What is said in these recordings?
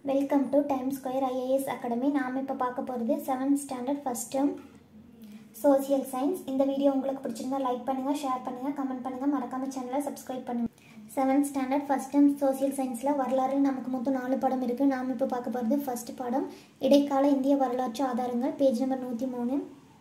welcome to Time Square IAS academy நாம் இப்போ பார்க்க போகிறது seventh standard first term social science இந்த வீடியோ உங்களுக்கு பிடிச்சிருந்தா லைக் பண்ணுங்கள் ஷேர் பண்ணுங்கள் கமெண்ட் பண்ணுங்கள் மறக்காம சேனலை சப்ஸ்கிரைப் பண்ணுங்கள் seventh standard first term social சயின்ஸில் வரலாறு நமக்கு மொத்தம் நாலு பாடம் இருக்குது நாம் இப்போ பார்க்க போகிறது ஃபர்ஸ்ட் பாடம் இடைக்கால இந்திய வரலாற்று ஆதாரங்கள் பேஜ் நம்பர் நூற்றி மூணு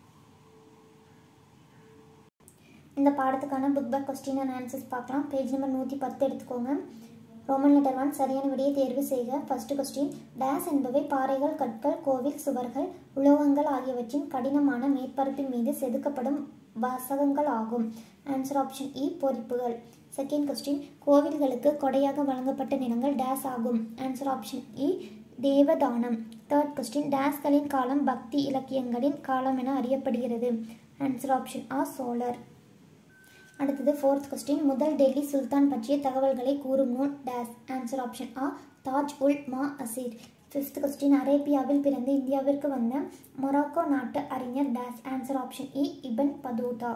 இந்த பாடத்துக்கான book back question and answers பார்க்கலாம் பேஜ் நம்பர் நூற்றி பத்து எடுத்துக்கோங்க ரோமன் லெட்டர் ஒன் சரியான விடையை தேர்வு செய்க ஃபர்ஸ்ட் கொஸ்டின் டேஸ் என்பவை பாறைகள் கற்கள் கோவில் சுவர்கள் உலோகங்கள் ஆகியவற்றின் கடினமான மேற்பரப்பின் மீது செதுக்கப்படும் வாசகங்கள் ஆகும் ஆன்சர் ஆப்ஷன் இ பொறிப்புகள் செகண்ட் கொஸ்டின் கோவில்களுக்கு கொடையாக வழங்கப்பட்ட நிலங்கள் டேஸ் ஆகும் ஆன்சர் ஆப்ஷன் இ தேவதானம் தேர்ட் கொஸ்டின் டேஸ்களின் காலம் பக்தி இலக்கியங்களின் காலம் என அறியப்படுகிறது ஆன்சர் ஆப்ஷன் ஆ சோழர் அடுத்தது ஃபோர்த் கொஸ்டின் முதல் டெல்லி சுல்தான் பற்றிய தகவல்களை கூறும் நூல் டேஸ் ஆன்சர் ஆப்ஷன் ஆ தாஜ் உல் மா அசீர் ஃபிஃப்த் கொஸ்டின் அரேபியாவில் பிறந்து இந்தியாவிற்கு வந்த மொராக்கோ நாட்டு அறிஞர் டேஸ் ஆன்சர் ஆப்ஷன் இ இபன் பதூதா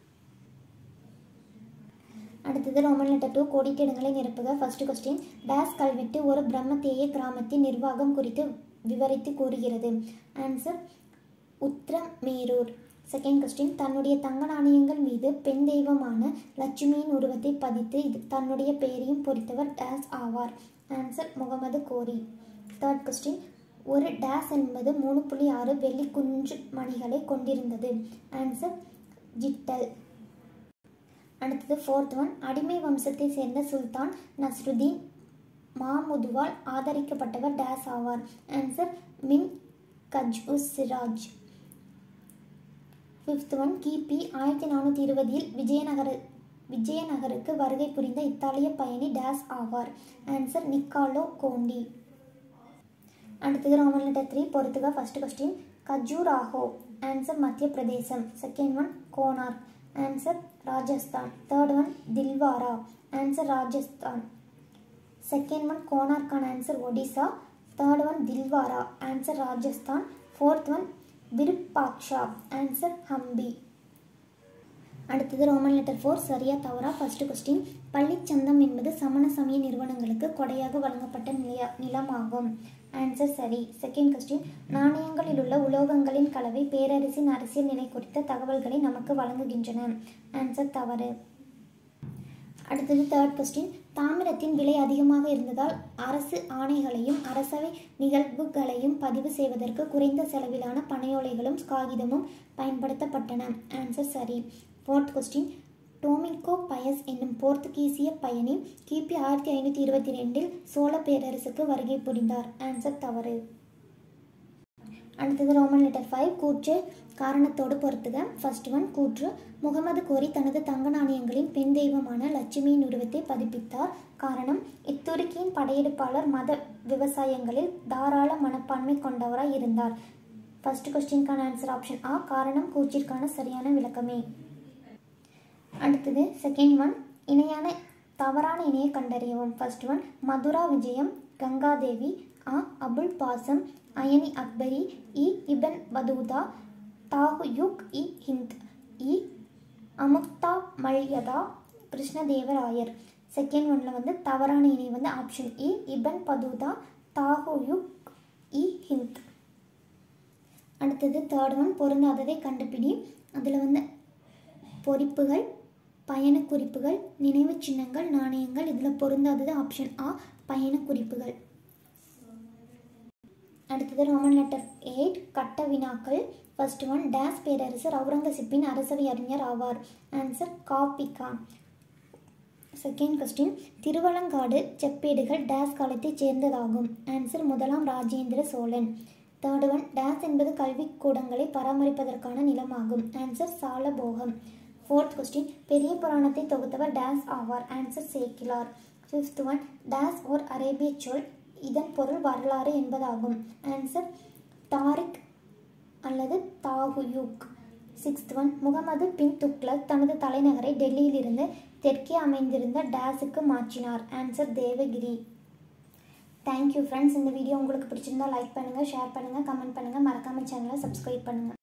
அடுத்தது ரோமன் லெட்டர் டூ கோடிட்டு இடங்களை நிரப்புக ஃபர்ஸ்ட் கொஸ்டின் டேஸ் கல்வெட்டு ஒரு பிரம்மதேய கிராமத்தின் நிர்வாகம் குறித்து விவரித்து கூறுகிறது ஆன்சர் உத்திரமேரூர் செகண்ட் கொஸ்டின் தன்னுடைய தங்க நாணயங்கள் மீது பெண் தெய்வமான லட்சுமியின் உருவத்தை பதித்து இது தன்னுடைய பெயரையும் பொறித்தவர் டேஸ் ஆவார் answer Muhammad Ghori third question ஒரு டேஸ் என்பது மூணு புள்ளி ஆறு வெள்ளி குஞ்சு மணிகளை கொண்டிருந்தது ஆன்சர் ஜிட்டல் அடுத்தது ஃபோர்த் ஒன் அடிமை வம்சத்தை சேர்ந்த சுல்தான் நஸ்ருதீன் மாமுதுவால் ஆதரிக்கப்பட்டவர் டேஸ் ஆவார் answer Minhaj us Siraj fifth one கிபி ஆயிரத்தி நானூற்றி இருபதில் விஜயநகர விஜயநகருக்கு வருகை புரிந்த இத்தாலிய பயணி டேஸ் ஆவார் ஆன்சர் நிக்காலோ கோண்டி அடுத்தது ரோமன் லெட்டர் த்ரீ பொறுத்துக first question Khajuraho answer Madhya Pradesh second one Konark answer Rajasthan third one Dilwara answer Rajasthan second one கோனார்கான answer Odisha third one Dilwara answer Rajasthan fourth one Virupaksha answer Hampi அடுத்தது ரோமன் லெட்டர் ஃபோர் சரியா தவறா ஃபர்ஸ்ட் கொஸ்டின் பள்ளிச்சந்தம் என்பது சமண சமய நிறுவனங்களுக்கு கொடையாக வழங்கப்பட்ட நில நிலமாகும் ஆன்சர் சரி செகண்ட் கொஸ்டின் நாணயங்களில் உள்ள உலோகங்களின் கலவை பேரரசின் அரசியல் நிலை குறித்த தகவல்களை நமக்கு வழங்குகின்றன ஆன்சர் தவறு அடுத்தது தேர்ட் கொஸ்டின் தாமிரத்தின் விலை அதிகமாக இருந்ததால் அரசு ஆணைகளையும் அரசவை நிகழ்வுகளையும் பதிவு செய்வதற்கு குறைந்த செலவிலான பனையோலைகளும் காகிதமும் பயன்படுத்தப்பட்டன ஆன்சர் சரி ஃபோர்த் கொஸ்டின் டோமிங்கோ பயஸ் என்னும் போர்த்துகீசிய பயணி கிபி ஆயிரத்தி ஐநூற்றி இருபத்தி ரெண்டில் சோழ பேரரசுக்கு வருகை புரிந்தார் ஆன்சர் தவறு அடுத்தது ரோமன் லெட்டர் ஃபைவ் கூற்று காரணத்தோடு பொறுத்துக ஃபர்ஸ்ட் ஒன் கூற்று முகமது கோரி தனது தங்க நாணயங்களின் பெண் தெய்வமான லட்சுமியின் உருவத்தை பதிப்பித்தார் காரணம் இத்துருக்கியின் படையெடுப்பாளர் மத விவசாயங்களில் தாராள மனப்பான்மை கொண்டவராய் இருந்தார் ஃபர்ஸ்ட் கொஸ்டின்கான ஆன்சர் ஆப்ஷன் ஆ காரணம் கூற்றிற்கான சரியான விளக்கமே அடுத்தது செகண்ட் ஒன் இணையான தவறான இணையை கண்டறியவும் ஃபர்ஸ்ட் ஒன் மதுரா விஜயம் கங்காதேவி ஆ அபுல் பாசம் அயனி அக்பரி இ இபன் பதூதா தாகுயுக் இ ஹிந்த் இ அமுக்தா மல்யதா கிருஷ்ணதேவராயர் செகண்ட் ஒன்ல வந்து தவறான இணை வந்து ஆப்ஷன் இ இபன் பதூதா தாகுயுக் இ ஹிந்த் அடுத்தது தேர்ட் ஒன் பொருந்தாததை கண்டுபிடி அதில் வந்து பொறிப்புகள் பயண குறிப்புகள் நினைவு சின்னங்கள் நாணயங்கள் இதில் பொருந்தாதது ஆப்ஷன் ஆ பயண குறிப்புகள் அடுத்தது ரோமன் லெட்டர் எயிட் கட்ட வினாக்கள் ஃபர்ஸ்ட் ஒன் டேஸ் பேரரசர் அவுரங்கசீப்பின் அரசவை அறிஞர் ஆவார் ஆன்சர் காபிகா செகண்ட் கொஸ்டின் திருவலங்காடு செப்பேடுகள் டேஸ் காலத்தைச் சேர்ந்ததாகும் ஆன்சர் முதலாம் Rajendra Cholan third one dash என்பது கல்விக்கூடங்களை பராமரிப்பதற்கான நிலமாகும் ஆன்சர் சாலபோகம் ஃபோர்த் கொஸ்டின் பெரிய புராணத்தை தொகுத்தவர் டேஸ் ஆவார் answer Sekkilar fifth one dash ஓர் அரேபிய சொல் இதன் பொருள் வரலாறு என்பதாகும் ஆன்சர் தாரிக் அல்லது தாகுயூக் சிக்ஸ்த் ஒன் முகமது பின் துக்ளக் தனது தலைநகரை டெல்லியிலிருந்து தெற்கே அமைந்திருந்த டேஸுக்கு மாற்றினார் ஆன்சர் தேவகிரி தேங்க்யூ ஃப்ரெண்ட்ஸ் இந்த வீடியோ உங்களுக்கு பிடிச்சிருந்தா லைக் பண்ணுங்கள் ஷேர் பண்ணுங்கள் கமெண்ட் பண்ணுங்கள் மறக்காமல் சேனலை சப்ஸ்கிரைப் பண்ணுங்கள்